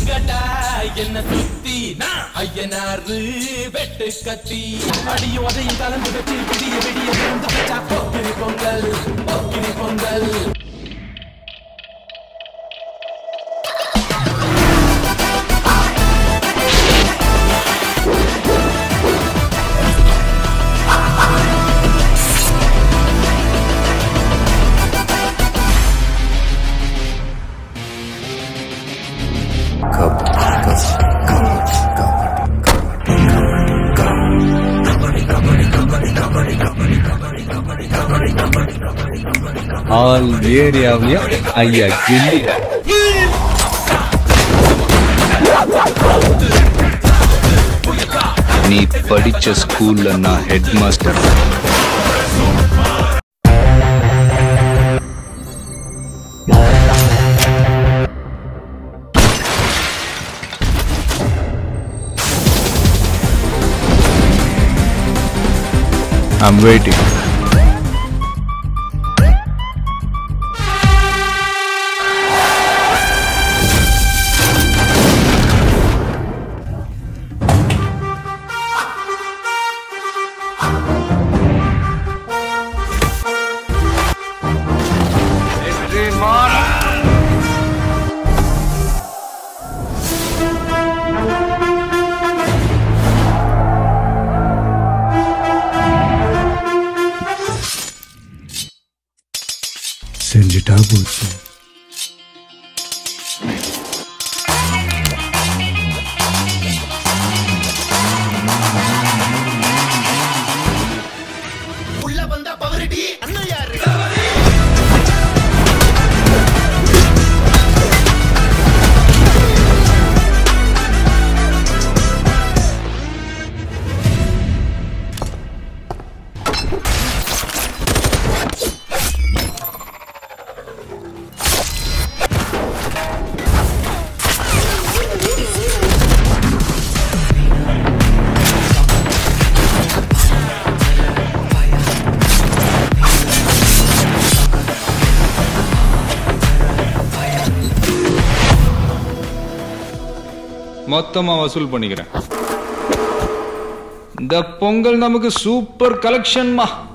எங்கடா என்ன சுத்தி நான் ஐயனாரு வெட்டு கத்தி அடியும் அதையும் கலந்து வச்சு விடிய விடிய விழுந்து வச்சா போக்கிரி பொங்கல் போக்கிரி பொங்கல் ஆல் ஏரியாவிலையும் ஐயா கில்லி நீ படிச்ச ஸ்கூல்ல நான் ஹெட் மாஸ்டர் I'm waiting. செஞ்சுட்டா போச்சு உள்ள வந்தா பவரடி அண்ணன் யாரு மொத்தமா வசூல் பண்ணிக்கிறேன் இந்த பொங்கல் நமக்கு சூப்பர் கலெக்ஷன்மா